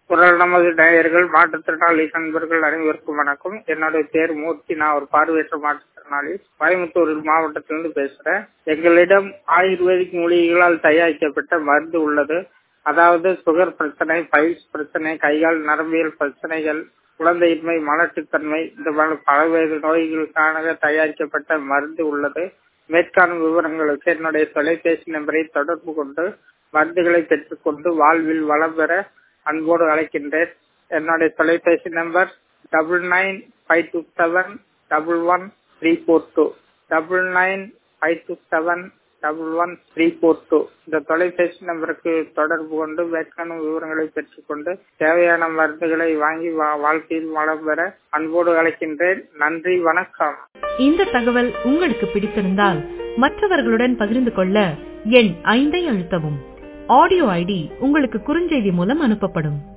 குரல் நமது நேயர்கள் மாற்றுத்திறனாளி நண்பர்கள் அனைவருக்கும் வணக்கம் என்னுடைய பேர் மூர்த்தி நான் ஒரு பார்வையற்ற மாற்றுத்திறனாளி கோயம்புத்தூர் மாவட்டத்திலிருந்து பேசுறேன் எங்களிடம் ஆயுர்வேதிக் மூலிகைகளால் தயாரிக்கப்பட்ட மருந்து உள்ளது அதாவது சுகர் பிரச்சனை பைல்ஸ் பிரச்சனை கைகால் நரம்பியல் பிரச்சனைகள் குழந்தையின்மை மலட்டுத்தன்மை இந்த மாதிரி பலவேறு நோய்களுக்கான தயாரிக்கப்பட்ட மருந்து உள்ளது மேற்காணும் விவரங்களுக்கு என்னுடைய தொலைபேசி நம்பரை தொடர்பு கொண்டு மருந்துகளை பெற்றுக்கொண்டு வாழ்வில் வளம் பெற அன்போடு அழைக்கின்றேன் என்னுடைய தொலைபேசி number double nine five two seven double one three four two double nine five two seven double one three four two இந்த தொலைபேசி நம்பருக்கு தொடர்பு கொண்டு மேற்காணும் விவரங்களை பெற்றுக்கொண்டு தேவையான மருந்துகளை வாங்கி வாழ்க்கையில் வளம் பெற அன்போடு அழைக்கின்றேன் நன்றி வணக்கம் இந்த தகவல் உங்களுக்கு பிடித்திருந்தால் மற்றவர்களுடன் பகிர்ந்து கொள்ள எண் ஐந்தை அழுத்தவும் ஆடியோ ஐடி உங்களுக்கு குறுஞ்செய்தி மூலம் அனுப்பப்படும்